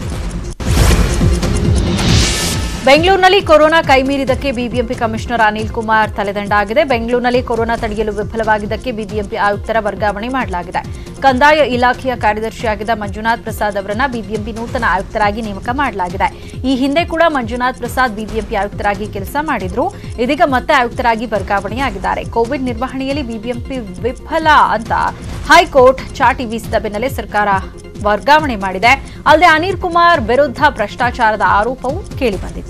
ಬೆಂಗಳೂರಿನಲ್ಲಿ ಕೊರೋನಾ ಕೈಮೀರಿದ್ದಕ್ಕೆ ಬಿಬಿಎಂಪಿ ಕಮಿಷನರ್ ಅನಿಲ್ ಕುಮಾರ್ ತಲೆದಂಡ ಆಗಿದೆ ಬೆಂಗಳೂರಿನಲ್ಲಿ ಕೊರೋನಾ ತಡೆಯಲು ವಿಫಲವಾಗಿದ್ದಕ್ಕೆ ಬಿಬಿಎಂಪಿ ಆಯುಕ್ತರ ವರ್ಗಾವಣೆ ಮಾಡಲಾಗಿದೆ ಕಂದಾಯ ಇಲಾಖೆಯ ಕಾರ್ಯದರ್ಶಿಯಾಗಿದ್ದ ಮಂಜುನಾಥ್ ಪ್ರಸಾದ್ ಅವರನ್ನ ಬಿಬಿಎಂಪಿ ನೂತನ ಆಯುಕ್ತರಾಗಿ ನೇಮಕ ಮಾಡಲಾಗಿದೆ ಈ ಹಿಂದೆ ಕೂಡ ಮಂಜುನಾಥ್ ಪ್ರಸಾದ್ ಬಿಬಿಎಂಪಿ ಆಯುಕ್ತರಾಗಿ ಕೆಲಸ ಮಾಡಿದ್ರು ಇದೀಗ ಮತ್ತೆ ಆಯುಕ್ತರಾಗಿ ವರ್ಗಾವಣೆಯಾಗಿದ್ದಾರೆ ಕೋವಿಡ್ ನಿರ್ವಹಣೆಯಲ್ಲಿ ಬಿಬಿಎಂಪಿ ವಿಫಲ ಅಂತ ಹೈಕೋರ್ಟ್ ಚಾಟಿ ಬೀಸಿದ ಬೆನ್ನಲ್ಲೇ ಸರ್ಕಾರ ವರ್ಗಾವಣೆ ಮಾಡಿದೆ ಅಲ್ಲದೆ ಅನಿಲ್ ಕುಮಾರ್ ವಿರುದ್ಧ ಭ್ರಷ್ಟಾಚಾರದ ಆರೋಪವೂ ಕೇಳಿಬಂದಿತ್ತು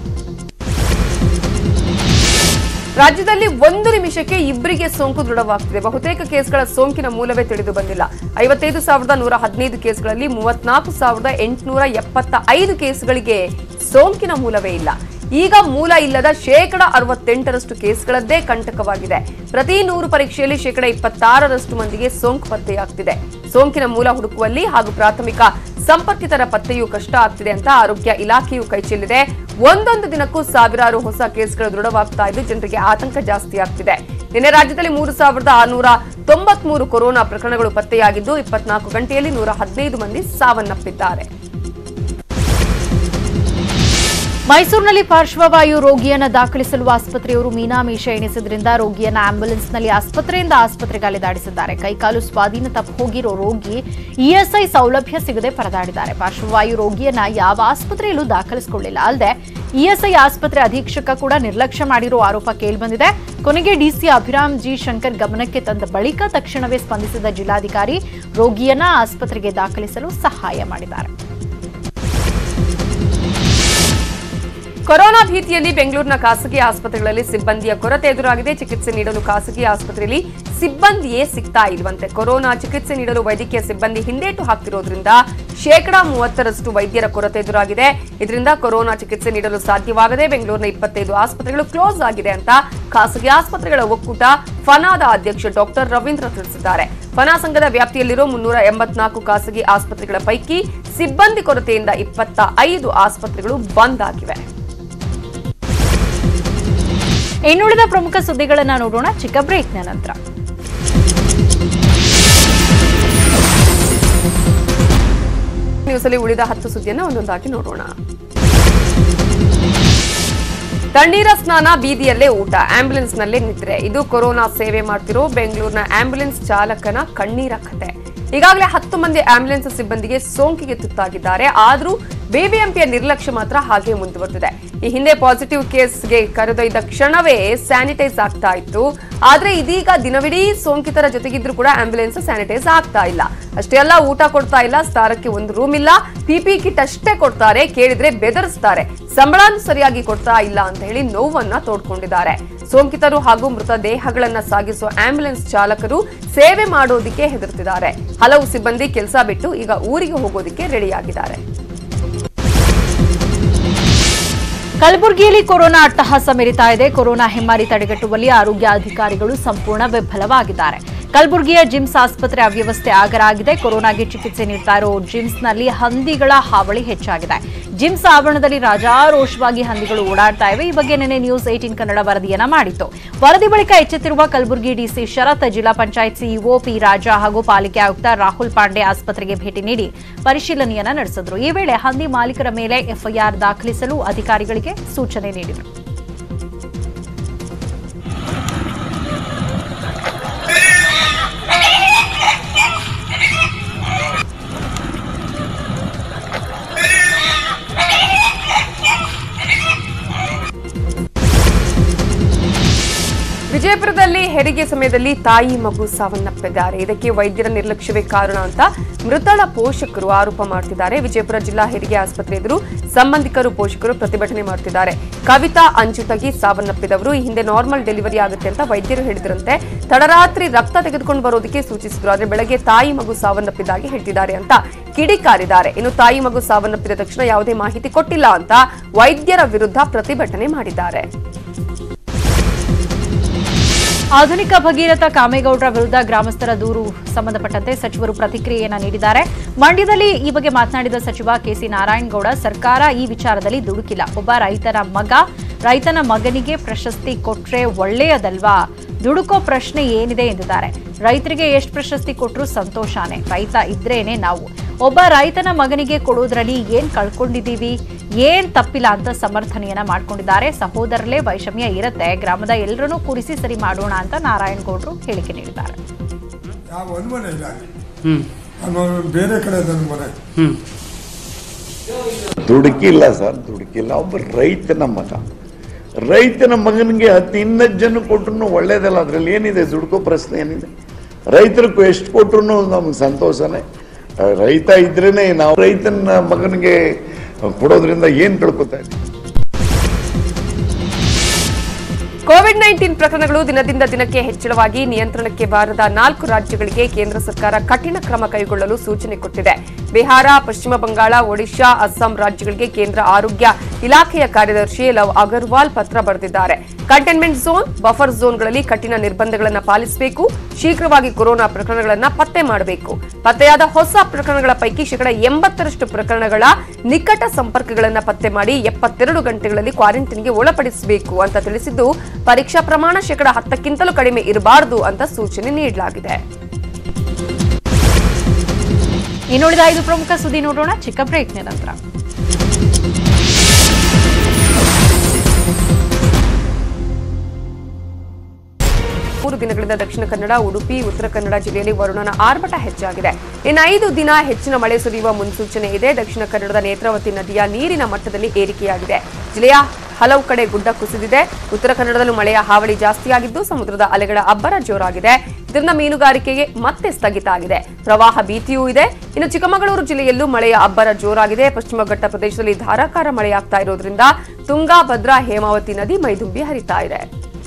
ರಾಜ್ಯದಲ್ಲಿ ಒಂದು ನಿಮಿಷಕ್ಕೆ ಇಬ್ಬರಿಗೆ ಸೋಂಕು ದೃಢವಾಗ್ತಿದೆ ಬಹುತೇಕ ಕೇಸ್ಗಳ ಸೋಂಕಿನ ಮೂಲವೇ ತಿಳಿದು ಬಂದಿಲ್ಲ ಐವತ್ತೈದು ಸಾವಿರದ ನೂರ ಹದಿನೈದು ಕೇಸ್ಗಳಲ್ಲಿ ಮೂವತ್ನಾಲ್ಕು ಸಾವಿರದ ಎಂಟುನೂರ ಎಪ್ಪತ್ತ ಐದು ಕೇಸ್ಗಳಿಗೆ ಸೋಂಕಿನ ಮೂಲವೇ ಇಲ್ಲ ಈಗ ಮೂಲ ಇಲ್ಲದ ಶೇಕಡ ಅರವತ್ತೆಂಟರಷ್ಟು ಕೇಸ್ಗಳದ್ದೇ ಕಂಟಕವಾಗಿದೆ ಪ್ರತಿ ನೂರು ಪರೀಕ್ಷೆಯಲ್ಲಿ ಶೇಕಡ ಇಪ್ಪತ್ತಾರರಷ್ಟು ಮಂದಿಗೆ ಸೋಂಕು ಪತ್ತೆಯಾಗ್ತಿದೆ ಸೋಂಕಿನ ಮೂಲ ಹುಡುಕುವಲ್ಲಿ ಹಾಗೂ ಪ್ರಾಥಮಿಕ ಸಂಪರ್ಕಿತರ ಪತ್ತೆಯೂ ಕಷ್ಟ ಆಗ್ತಿದೆ ಅಂತ ಆರೋಗ್ಯ ಇಲಾಖೆಯು ಕೈಚೆಲ್ಲಿದೆ ಒಂದೊಂದು ದಿನಕ್ಕೂ ಸಾವಿರಾರು ಹೊಸ ಕೇಸ್ಗಳು ದೃಢವಾಗ್ತಾ ಇದ್ದು ಜನರಿಗೆ ಆತಂಕ ಜಾಸ್ತಿ ಆಗ್ತಿದೆ ನಿನ್ನೆ ರಾಜ್ಯದಲ್ಲಿ ಮೂರು ಸಾವಿರದ ಆರುನೂರ ತೊಂಬತ್ಮೂರು ಕೊರೋನಾ ಪ್ರಕರಣಗಳು ಪತ್ತೆಯಾಗಿದ್ದು ಇಪ್ಪತ್ನಾಲ್ಕು ಗಂಟೆಯಲ್ಲಿ ನೂರ ಹದಿನೈದು ಮಂದಿ ಸಾವನ್ನಪ್ಪಿದ್ದಾರೆ ಮೈಸೂರಿನಲ್ಲಿ ಪಾರ್ಶ್ವವಾಯು ರೋಗಿಯನ್ನ ದಾಖಲಿಸಲು ಆಸ್ಪತ್ರೆಯವರು ಮೀನಾಮೀಷ ಎಣಿಸಿದ್ರಿಂದ ರೋಗಿಯನ್ನ ಆಂಬ್ಯುಲೆನ್ಸ್ನಲ್ಲಿ ಆಸ್ಪತ್ರೆಯಿಂದ ಆಸ್ಪತ್ರೆಗೆ ಅಲೆದಾಡಿಸಿದ್ದಾರೆ ಕೈಕಾಲು ಸ್ವಾಧೀನ ತಪ್ಪಿ ಹೋಗಿರೋ ರೋಗಿ ಇಎಸ್ಐ ಸೌಲಭ್ಯ ಸಿಗದೆ ಪರದಾಡಿದ್ದಾರೆ ಪಾರ್ಶ್ವವಾಯು ರೋಗಿಯನ್ನ ಯಾವ ಆಸ್ಪತ್ರೆಯಲ್ಲೂ ದಾಖಲಿಸಿಕೊಳ್ಳಿಲ್ಲ ಅಲ್ಲದೆ ಇಎಸ್ಐ ಆಸ್ಪತ್ರೆ ಅಧೀಕ್ಷಕ ಕೂಡ ನಿರ್ಲಕ್ಷ್ಯ ಮಾಡಿರೋ ಆರೋಪ ಕೇಳಿಬಂದಿದೆ ಕೊನೆಗೆ ಡಿಸಿ ಅಭಿರಾಮ್ ಜಿ ಶಂಕರ್ ಗಮನಕ್ಕೆ ತಂದ ಬಳಿಕ ತಕ್ಷಣವೇ ಸ್ಪಂದಿಸಿದ ಜಿಲ್ಲಾಧಿಕಾರಿ ರೋಗಿಯನ್ನ ಆಸ್ಪತ್ರೆಗೆ ದಾಖಲಿಸಲು ಸಹಾಯ ಮಾಡಿದ್ದಾರೆ ಕೊರೋನಾ ಭೀತಿಯಲ್ಲಿ ಬೆಂಗಳೂರಿನ ಖಾಸಗಿ ಆಸ್ಪತ್ರೆಗಳಲ್ಲಿ ಸಿಬ್ಬಂದಿಯ ಕೊರತೆ ಎದುರಾಗಿದೆ ಚಿಕಿತ್ಸೆ ನೀಡಲು ಖಾಸಗಿ ಆಸ್ಪತ್ರೆಯಲ್ಲಿ ಸಿಬ್ಬಂದಿಯೇ ಸಿಗ್ತಾ ಇಲ್ವಂತೆ ಕೊರೋನಾ ಚಿಕಿತ್ಸೆ ನೀಡಲು ವೈದ್ಯಕೀಯ ಸಿಬ್ಬಂದಿ ಹಿಂದೇಟು ಹಾಕ್ತಿರೋದ್ರಿಂದ ಶೇಕಡಾ ಮೂವತ್ತರಷ್ಟು ವೈದ್ಯರ ಕೊರತೆ ಎದುರಾಗಿದೆ ಇದರಿಂದ ಕೊರೋನಾ ಚಿಕಿತ್ಸೆ ನೀಡಲು ಸಾಧ್ಯವಾಗದೆ ಬೆಂಗಳೂರಿನ ಇಪ್ಪತ್ತೈದು ಆಸ್ಪತ್ರೆಗಳು ಕ್ಲೋಸ್ ಆಗಿದೆ ಅಂತ ಖಾಸಗಿ ಆಸ್ಪತ್ರೆಗಳ ಒಕ್ಕೂಟ ಫನಾದ ಅಧ್ಯಕ್ಷ ಡಾಕ್ಟರ್ ರವೀಂದ್ರ ತಿಳಿಸಿದ್ದಾರೆ ಫನಾ ಸಂಘದ ವ್ಯಾಪ್ತಿಯಲ್ಲಿರೋ ಮುನ್ನೂರ ಎಂಬತ್ನಾಲ್ಕು ಖಾಸಗಿ ಆಸ್ಪತ್ರೆಗಳ ಪೈಕಿ ಸಿಬ್ಬಂದಿ ಕೊರತೆಯಿಂದ ಇಪ್ಪತ್ತ ಐದು ಆಸ್ಪತ್ರೆಗಳು ಬಂದ್ ಆಗಿವೆ ಇನ್ನುಳಿದ ಪ್ರಮುಖ ಸುದ್ದಿಗಳನ್ನ ನೋಡೋಣ ಚಿಕ್ಕ ಬ್ರೇಕ್ನ ನಂತರ ನ್ಯೂಸ್ ಅಲ್ಲಿ ಉಳಿದ ಹತ್ತು ಸುದ್ದಿಯನ್ನ ಒಂದೊಂದಾಗಿ ನೋಡೋಣ ತಣ್ಣೀರ ಸ್ನಾನ ಬೀದಿಯಲ್ಲೇ ಊಟ ಆಂಬ್ಯುಲೆನ್ಸ್ ನಲ್ಲೇ ನಿದ್ರೆ ಇದು ಕೊರೋನಾ ಸೇವೆ ಮಾಡ್ತಿರೋ ಬೆಂಗಳೂರಿನ ಆಂಬ್ಯುಲೆನ್ಸ್ ಚಾಲಕನ ಕಣ್ಣೀರ ಕತೆ ಈಗಾಗಲೇ ಹತ್ತು ಮಂದಿ ಆಂಬ್ಯುಲೆನ್ಸ್ ಸಿಬ್ಬಂದಿಗೆ ಸೋಂಕಿಗೆ ತುತ್ತಾಗಿದ್ದಾರೆ ಆದರೂ ಬಿಬಿಎಂಪಿಯ ನಿರ್ಲಕ್ಷ್ಯ ಮಾತ್ರ ಹಾಗೆ ಮುಂದುವರೆದಿದೆ ಈ ಹಿಂದೆ ಪಾಸಿಟಿವ್ ಕೇಸ್ಗೆ ಕರೆದೊಯ್ದ ಕ್ಷಣವೇ ಸ್ಯಾನಿಟೈಸ್ ಆಗ್ತಾ ಇತ್ತು ಆದ್ರೆ ಇದೀಗ ದಿನವಿಡೀ ಸೋಂಕಿತರ ಜೊತೆಗಿದ್ರು ಕೂಡ ಆಂಬ್ಯುಲೆನ್ಸ್ ಸ್ಯಾನಿಟೈಸ್ ಆಗ್ತಾ ಇಲ್ಲ ಅಷ್ಟೇ ಅಲ್ಲ ಊಟ ಕೊಡ್ತಾ ಇಲ್ಲ ಸ್ಥಾನಕ್ಕೆ ಒಂದು ರೂಮ್ ಇಲ್ಲ ಪಿಪಿ ಕಿಟ್ ಅಷ್ಟೇ ಕೊಡ್ತಾರೆ ಕೇಳಿದ್ರೆ ಬೆದರಿಸ್ತಾರೆ ಸಂಬಳನೂ ಸರಿಯಾಗಿ ಕೊಡ್ತಾ ಇಲ್ಲ ಅಂತ ಹೇಳಿ ನೋವನ್ನ ತೋಡ್ಕೊಂಡಿದ್ದಾರೆ ಸೋಂಕಿತರು ಹಾಗೂ ಮೃತ ದೇಹಗಳನ್ನ ಸಾಗಿಸುವ ಆಂಬ್ಯುಲೆನ್ಸ್ ಚಾಲಕರು ಸೇವೆ ಮಾಡೋದಿಕ್ಕೆ ಹೆದರ್ತಿದ್ದಾರೆ ಹಲವು ಸಿಬ್ಬಂದಿ ಕೆಲಸ ಬಿಟ್ಟು ಈಗ ಊರಿಗೆ ಹೋಗೋದಿಕ್ಕೆ ರೆಡಿಯಾಗಿದ್ದಾರೆ ಕಲಬುರಗಿಯಲ್ಲಿ ಕೊರೋನಾ ಅಟ್ಟಹಾಸ ಮೆರಿತಾ ಇದೆ ಕೊರೋನಾ ಹೆಮ್ಮಾರಿ ತಡೆಗಟ್ಟುವಲ್ಲಿ ಆರೋಗ್ಯ ಅಧಿಕಾರಿಗಳು ಸಂಪೂರ್ಣ ವಿಫಲವಾಗಿದ್ದಾರೆ ಕಲಬುರಗಿಯ ಜಿಮ್ಸ್ ಆಸ್ಪತ್ರೆ ಅವ್ಯವಸ್ಥೆ ಆಗರಾಗಿದೆ ಕೊರೋನಾಗೆ ಚಿಕಿತ್ಸೆ ನೀಡ್ತಾ ಇರೋ ಜಿಮ್ಸ್ನಲ್ಲಿ ಹಂದಿಗಳ ಹಾವಳಿ ಹೆಚ್ಚಾಗಿದೆ ಜಿಮ್ಸ್ ಆವರಣದಲ್ಲಿ ರಾಜಾರೋಷವಾಗಿ ಹಂದಿಗಳು ಓಡಾಡ್ತಾ ಇವೆ ಈ ಬಗ್ಗೆ ನಿನ್ನೆ ನ್ಯೂಸ್ ಏಟೀನ್ ಕನ್ನಡ ವರದಿಯನ್ನ ಮಾಡಿತ್ತು ವರದಿ ಬಳಿಕ ಎಚ್ಚೆತ್ತಿರುವ ಕಲಬುರಗಿ ಡಿಸಿ ಶರತ್ ಜಿಲ್ಲಾ ಪಂಚಾಯತ್ ಸಿಇಒ ಪಿ ರಾಜಾ ಹಾಗೂ ಪಾಲಿಕೆ ಆಯುಕ್ತ ರಾಹುಲ್ ಪಾಂಡೆ ಆಸ್ಪತ್ರೆಗೆ ಭೇಟಿ ನೀಡಿ ಪರಿಶೀಲನೆಯನ್ನ ನಡೆಸಿದ್ರು ಈ ವೇಳೆ ಹಂದಿ ಮಾಲೀಕರ ಮೇಲೆ ಎಫ್ಐಆರ್ ದಾಖಲಿಸಲು ಅಧಿಕಾರಿಗಳಿಗೆ ಸೂಚನೆ ನೀಡಿದರು ವಿಜಯಪುರದಲ್ಲಿ ಹೆರಿಗೆ ಸಮಯದಲ್ಲಿ ತಾಯಿ ಮಗು ಸಾವನ್ನಪ್ಪಿದ್ದಾರೆ ಇದಕ್ಕೆ ವೈದ್ಯರ ನಿರ್ಲಕ್ಷ್ಯವೇ ಕಾರಣ ಅಂತ ಮೃತಳ ಪೋಷಕರು ಆರೋಪ ಮಾಡ್ತಿದ್ದಾರೆ ವಿಜಯಪುರ ಜಿಲ್ಲಾ ಹೆರಿಗೆ ಆಸ್ಪತ್ರೆ ಎದುರು ಸಂಬಂಧಿಕರು ಪೋಷಕರು ಪ್ರತಿಭಟನೆ ಮಾಡ್ತಿದ್ದಾರೆ ಕವಿತಾ ಅಂಜುಟಗಿ ಸಾವನ್ನಪ್ಪಿದವರು ಈ ಹಿಂದೆ ನಾರ್ಮಲ್ ಡೆಲಿವರಿ ಆಗುತ್ತೆ ಅಂತ ವೈದ್ಯರು ಹೇಳಿದ್ರಂತೆ ತಡರಾತ್ರಿ ರಕ್ತ ತೆಗೆದುಕೊಂಡು ಬರೋದಕ್ಕೆ ಸೂಚಿಸಿದ್ರು ಆದ್ರೆ ಬೆಳಗ್ಗೆ ತಾಯಿ ಮಗು ಸಾವನ್ನಪ್ಪಿದಾಗಿ ಹೇಳ್ತಿದ್ದಾರೆ ಅಂತ ಕಿಡಿಕಾರಿದ್ದಾರೆ ಇನ್ನು ತಾಯಿ ಮಗು ಸಾವನ್ನಪ್ಪಿದ ತಕ್ಷಣ ಯಾವುದೇ ಮಾಹಿತಿ ಕೊಟ್ಟಿಲ್ಲ ಅಂತ ವೈದ್ಯರ ವಿರುದ್ಧ ಪ್ರತಿಭಟನೆ ಮಾಡಿದ್ದಾರೆ ಆಧುನಿಕ ಭಗೀರಥ ಕಾಮೇಗೌಡರ ವಿರುದ್ಧ ಗ್ರಾಮಸ್ಥರ ದೂರು ಸಂಬಂಧಪಟ್ಟಂತೆ ಸಚಿವರು ಪ್ರತಿಕ್ರಿಯೆಯನ್ನ ನೀಡಿದ್ದಾರೆ ಮಂಡ್ಯದಲ್ಲಿ ಈ ಬಗ್ಗೆ ಮಾತನಾಡಿದ ಸಚಿವ ಕೆಸಿ ನಾರಾಯಣಗೌಡ ಸರ್ಕಾರ ಈ ವಿಚಾರದಲ್ಲಿ ದುಡುಕಿಲ್ಲ ಒಬ್ಬ ರೈತರ ಮಗ ರೈತನ ಮಗನಿಗೆ ಪ್ರಶಸ್ತಿ ಕೊಟ್ರೆ ಒಳ್ಳೆಯದಲ್ವಾ ದುಡುಕೋ ಪ್ರಶ್ನೆ ಏನಿದೆ ಎಂದಿದ್ದಾರೆ ರೈತರಿಗೆ ಎಷ್ಟು ಪ್ರಶಸ್ತಿ ಕೊಟ್ಟರು ಸಂತೋಷಾನೆ ರೈತ ಇದ್ರೇನೆ ನಾವು ಒಬ್ಬ ರೈತನ ಮಗನಿಗೆ ಕೊಡೋದ್ರಲ್ಲಿ ಏನ್ ಕಳ್ಕೊಂಡಿದ್ದೀವಿ ಏನ್ ತಪ್ಪಿಲ್ಲ ಅಂತ ಸಮರ್ಥನೆಯನ್ನ ಮಾಡ್ಕೊಂಡಿದ್ದಾರೆ ಸಹೋದರರಲ್ಲೇ ವೈಷಮ್ಯ ಇರುತ್ತೆ ಗ್ರಾಮದ ಎಲ್ಲರನ್ನೂ ಕೂರಿಸಿ ಸರಿ ಮಾಡೋಣ ಅಂತ ನಾರಾಯಣಗೌಡರು ಹೇಳಿಕೆ ನೀಡಿದ್ದಾರೆ ಯಾವ ಅನುಮಾನ ಇಲ್ಲ ಅನ್ನೋದು ಬೇರೆ ಕಡೆ ನನ್ನ ಮನೆ ದುಡುಕಿಲ್ಲ ಸರ್ ದುಡುಕಿಲ್ಲ ಒಬ್ಬ ರೈತನ ಮಗ ರೈತನ ಮಗನಿಗೆ ಹತ್ತು ಇನ್ನತ್ತು ಜನ ಕೊಟ್ರು ಒಳ್ಳೇದಲ್ಲ ಅದ್ರಲ್ಲಿ ಏನಿದೆ ದುಡ್ಕೋ ಪ್ರಶ್ನೆ ಏನಿದೆ ರೈತರಿಗೆ ಎಷ್ಟು ಕೊಟ್ರು ನಮ್ಗೆ ಸಂತೋಷನೇ ಆ, ರೈತ ಇದ್ರೇನೆ ನಾವು ರೈತನ ಮಗನಿಗೆ ಕೊಡೋದ್ರಿಂದ ಏನ್ ಕಳ್ಕೊತಾ ಇದ್ದೀವಿ ಕೋವಿಡ್ ನೈನ್ಟೀನ್ ಪ್ರಕರಣಗಳು ದಿನದಿಂದ ದಿನಕ್ಕೆ ಹೆಚ್ಚಳವಾಗಿ ನಿಯಂತ್ರಣಕ್ಕೆ ಬಾರದ ನಾಲ್ಕು ರಾಜ್ಯಗಳಿಗೆ ಕೇಂದ್ರ ಸರ್ಕಾರ ಕಠಿಣ ಕ್ರಮ ಕೈಗೊಳ್ಳಲು ಸೂಚನೆ ಕೊಟ್ಟಿದೆ ಬಿಹಾರ ಪಶ್ಚಿಮ ಬಂಗಾಳ ಒಡಿಶಾ ಅಸ್ಸಾಂ ರಾಜ್ಯಗಳಿಗೆ ಕೇಂದ್ರ ಆರೋಗ್ಯ ಇಲಾಖೆಯ ಕಾರ್ಯದರ್ಶಿ ಲವ್ ಅಗರ್ವಾಲ್ ಪತ್ರ ಬರೆದಿದ್ದಾರೆ ಕಂಟೈನ್ಮೆಂಟ್ ಝೋನ್ ಬಫರ್ ಝೋನ್ಗಳಲ್ಲಿ ಕಠಿಣ ನಿರ್ಬಂಧಗಳನ್ನು ಪಾಲಿಸಬೇಕು ಶೀಘ್ರವಾಗಿ ಕೊರೋನಾ ಪ್ರಕರಣಗಳನ್ನು ಪತ್ತೆ ಮಾಡಬೇಕು ಪತ್ತೆಯಾದ ಹೊಸ ಪ್ರಕರಣಗಳ ಪೈಕಿ ಶೇಕಡ ಎಂಬತ್ತರಷ್ಟು ಪ್ರಕರಣಗಳ ನಿಕಟ ಸಂಪರ್ಕಗಳನ್ನು ಪತ್ತೆ ಮಾಡಿ ಎಪ್ಪತ್ತೆರಡು ಗಂಟೆಗಳಲ್ಲಿ ಕ್ವಾರಂಟೈನ್ಗೆ ಒಳಪಡಿಸಬೇಕು ಅಂತ ತಿಳಿಸಿದ್ದು ಪರೀಕ್ಷಾ ಪ್ರಮಾಣ ಶೇಕಡ ಹತ್ತಕ್ಕಿಂತಲೂ ಕಡಿಮೆ ಇರಬಾರದು ಅಂತ ಸೂಚನೆ ನೀಡಲಾಗಿದೆ ಇನ್ನುಳಿದ ಐದು ಪ್ರಮುಖ ಸುದ್ದಿ ನೋಡೋಣ ಚಿಕ್ಕ ಬ್ರೇಕ್ನ ನಂತರ ಮೂರು ದಿನಗಳಿಂದ ದಕ್ಷಿಣ ಕನ್ನಡ ಉಡುಪಿ ಉತ್ತರ ಕನ್ನಡ ಜಿಲ್ಲೆಯಲ್ಲಿ ವರುಣನ ಆರ್ಭಟ ಹೆಚ್ಚಾಗಿದೆ ಇನ್ನು ಐದು ದಿನ ಹೆಚ್ಚಿನ ಮಳೆ ಸುರಿಯುವ ಮುನ್ಸೂಚನೆ ಇದೆ ದಕ್ಷಿಣ ಕನ್ನಡದ ನೇತ್ರಾವತಿ ನದಿಯ ನೀರಿನ ಮಟ್ಟದಲ್ಲಿ ಏರಿಕೆಯಾಗಿದೆ ಜಿಲ್ಲೆಯ ಹಲವು ಕಡೆ ಗುಡ್ಡ ಕುಸಿದಿದೆ ಉತ್ತರ ಕನ್ನಡದಲ್ಲೂ ಮಳೆಯ ಹಾವಳಿ ಜಾಸ್ತಿಯಾಗಿದ್ದು ಸಮುದ್ರದ ಅಲೆಗಳ ಅಬ್ಬರ ಜೋರಾಗಿದೆ ಇದರಿಂದ ಮೀನುಗಾರಿಕೆಗೆ ಮತ್ತೆ ಸ್ಥಗಿತ ಆಗಿದೆ ಪ್ರವಾಹ ಭೀತಿಯೂ ಇದೆ ಇನ್ನು ಚಿಕ್ಕಮಗಳೂರು ಜಿಲ್ಲೆಯಲ್ಲೂ ಮಳೆಯ ಅಬ್ಬರ ಜೋರಾಗಿದೆ ಪಶ್ಚಿಮ ಘಟ್ಟ ಪ್ರದೇಶದಲ್ಲಿ ಧಾರಾಕಾರ ಮಳೆಯಾಗ್ತಾ ಇರೋದ್ರಿಂದ ತುಂಗಾ ಭದ್ರಾ ಹೇಮಾವತಿ ನದಿ ಮೈದುಂಬಿ ಹರಿತಾ ಇದೆ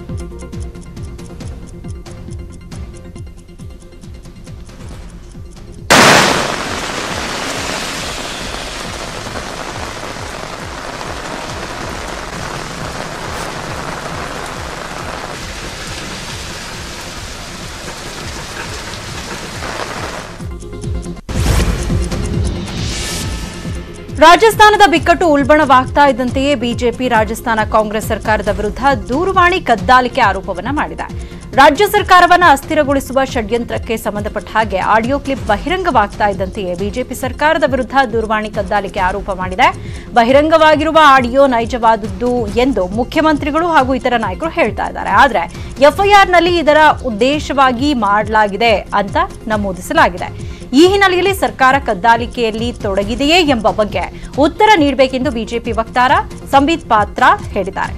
ರಾಜಸ್ಥಾನದ ಬಿಕ್ಕಟ್ಟು ಉಲ್ಬಣವಾಗ್ತಾ ಇದ್ದಂತೆಯೇ ಬಿಜೆಪಿ ರಾಜಸ್ಥಾನ ಕಾಂಗ್ರೆಸ್ ಸರ್ಕಾರದ ವಿರುದ್ಧ ದೂರವಾಣಿ ಕದ್ದಾಲಿಕೆ ಆರೋಪವನ್ನ ಮಾಡಿದೆ ರಾಜ್ಯ ಸರ್ಕಾರವನ್ನ ಅಸ್ಥಿರಗೊಳಿಸುವ ಷಡ್ಯಂತ್ರಕ್ಕೆ ಸಂಬಂಧಪಟ್ಟ ಹಾಗೆ ಆಡಿಯೋ ಕ್ಲಿಪ್ ಬಹಿರಂಗವಾಗ್ತಾ ಇದ್ದಂತೆಯೇ ಬಿಜೆಪಿ ಸರ್ಕಾರದ ವಿರುದ್ಧ ದೂರವಾಣಿ ಕದ್ದಾಲಿಕೆ ಆರೋಪ ಮಾಡಿದೆ ಬಹಿರಂಗವಾಗಿರುವ ಆಡಿಯೋ ನೈಜವಾದದ್ದು ಎಂದು ಮುಖ್ಯಮಂತ್ರಿಗಳು ಹಾಗೂ ಇತರ ನಾಯಕರು ಹೇಳ್ತಾ ಇದ್ದಾರೆ ಆದರೆ ಎಫ್ಐಆರ್ನಲ್ಲಿ ಇದರ ಉದ್ದೇಶವಾಗಿ ಮಾಡಲಾಗಿದೆ ಅಂತ ನಮೂದಿಸಲಾಗಿದೆ ಈ ಹಿನ್ನೆಲೆಯಲ್ಲಿ ಸರ್ಕಾರ ಕದ್ದಾಲಿಕೆಯಲ್ಲಿ ತೊಡಗಿದೆಯೇ ಎಂಬ ಬಗ್ಗೆ ಉತ್ತರ ನೀಡಬೇಕೆಂದು ಬಿಜೆಪಿ ವಕ್ತಾರ ಸಂಬಿತ್ ಪಾತ್ರ ಹೇಳಿದ್ದಾರೆ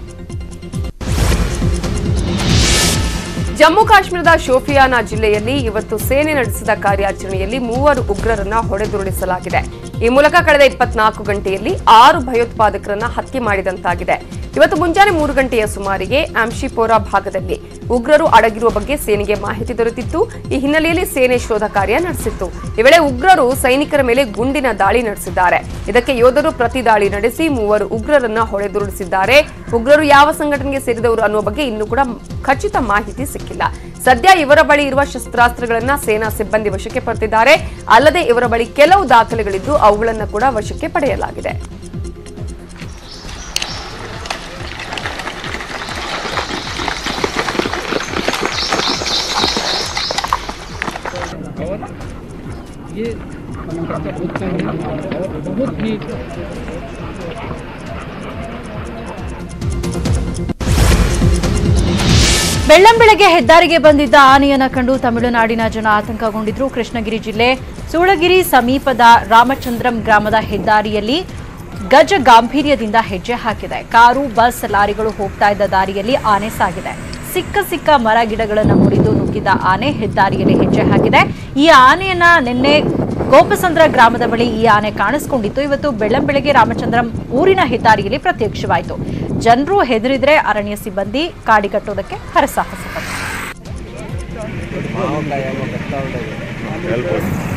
ಜಮ್ಮು ಕಾಶ್ಮೀರದ ಶೋಫಿಯಾನ ಜಿಲ್ಲೆಯಲ್ಲಿ ಇವತ್ತು ಸೇನೆ ನಡೆಸಿದ ಕಾರ್ಯಾಚರಣೆಯಲ್ಲಿ ಮೂವರು ಉಗ್ರರನ್ನ ಹೊಡೆದುರುಳಿಸಲಾಗಿದೆ ಈ ಮೂಲಕ ಕಳೆದ ಇಪ್ಪತ್ನಾಲ್ಕು ಗಂಟೆಯಲ್ಲಿ ಆರು ಭಯೋತ್ಪಾದಕರನ್ನ ಹತ್ಯೆ ಮಾಡಿದಂತಾಗಿದೆ ಇವತ್ತು ಮುಂಜಾನೆ ಮೂರು ಗಂಟೆಯ ಸುಮಾರಿಗೆ ಆಂಶಿಪೋರಾ ಭಾಗದಲ್ಲಿ ಉಗ್ರರು ಅಡಗಿರುವ ಬಗ್ಗೆ ಸೇನೆಗೆ ಮಾಹಿತಿ ದೊರೆತಿತ್ತು ಈ ಹಿನ್ನೆಲೆಯಲ್ಲಿ ಸೇನೆ ಶೋಧ ಕಾರ್ಯ ನಡೆಸಿತ್ತು ಈ ವೇಳೆ ಉಗ್ರರು ಸೈನಿಕರ ಮೇಲೆ ಗುಂಡಿನ ದಾಳಿ ನಡೆಸಿದ್ದಾರೆ ಇದಕ್ಕೆ ಯೋಧರು ಪ್ರತಿ ದಾಳಿ ನಡೆಸಿ ಮೂವರು ಉಗ್ರರನ್ನ ಹೊಡೆದುರುಳಿಸಿದ್ದಾರೆ ಉಗ್ರರು ಯಾವ ಸಂಘಟನೆಗೆ ಸೇರಿದವರು ಅನ್ನುವ ಬಗ್ಗೆ ಇನ್ನೂ ಕೂಡ ಖಚಿತ ಮಾಹಿತಿ ಸಿಕ್ಕಿಲ್ಲ ಸದ್ಯ ಇವರ ಬಳಿ ಇರುವ ಶಸ್ತ್ರಾಸ್ತ್ರಗಳನ್ನ ಸೇನಾ ಸಿಬ್ಬಂದಿ ವಶಕ್ಕೆ ಪಡೆದಿದ್ದಾರೆ ಅಲ್ಲದೆ ಇವರ ಬಳಿ ಕೆಲವು ದಾಖಲೆಗಳಿದ್ದು ಅವುಗಳನ್ನ ಕೂಡ ವಶಕ್ಕೆ ಪಡೆಯಲಾಗಿದೆ ಬೆಳ್ಳಂಬೆಳಗ್ಗೆ ಹೆದ್ದಾರಿಗೆ ಬಂದಿದ್ದ ಆನೆಯನ್ನ ಕಂಡು ತಮಿಳುನಾಡಿನ ಜನ ಆತಂಕಗೊಂಡಿದ್ರು ಕೃಷ್ಣಗಿರಿ ಜಿಲ್ಲೆ ಸೂಳಗಿರಿ ಸಮೀಪದ ರಾಮಚಂದ್ರಂ ಗ್ರಾಮದ ಹೆದ್ದಾರಿಯಲ್ಲಿ ಗಜ ಗಾಂಭೀರ್ಯದಿಂದ ಹೆಜ್ಜೆ ಹಾಕಿದೆ ಕಾರು ಬಸ್ ಲಾರಿಗಳು ಹೋಗ್ತಾ ಇದ್ದ ದಾರಿಯಲ್ಲಿ ಆನೆ ಸಾಗಿದೆ ಸಿಕ್ಕ ಸಿಕ್ಕ ಮರ ಗಿಡಗಳನ್ನು ಮುರಿದು ನುಗ್ಗಿದ ಆನೆ ಹೆದ್ದಾರಿಯಲ್ಲಿ ಹೆಜ್ಜೆ ಹಾಕಿದೆ ಈ ಆನೆಯನ್ನ ನಿನ್ನೆ ಗೋಪಸಂದ್ರ ಗ್ರಾಮದ ಬಳಿ ಈ ಆನೆ ಕಾಣಿಸಿಕೊಂಡಿತ್ತು ಇವತ್ತು ಬೆಳ್ಳಂಬೆಳಗ್ಗೆ ರಾಮಚಂದ್ರಂ ಊರಿನ ಹೆದ್ದಾರಿಯಲ್ಲಿ ಪ್ರತ್ಯಕ್ಷವಾಯಿತು ಜನರು ಹೆದರಿದ್ರೆ ಅರಣ್ಯ ಸಿಬ್ಬಂದಿ ಕಾಡಿಗಟ್ಟೋದಕ್ಕೆ ಹರಸಾಹಸ ಪಟ್ಟರು Help us.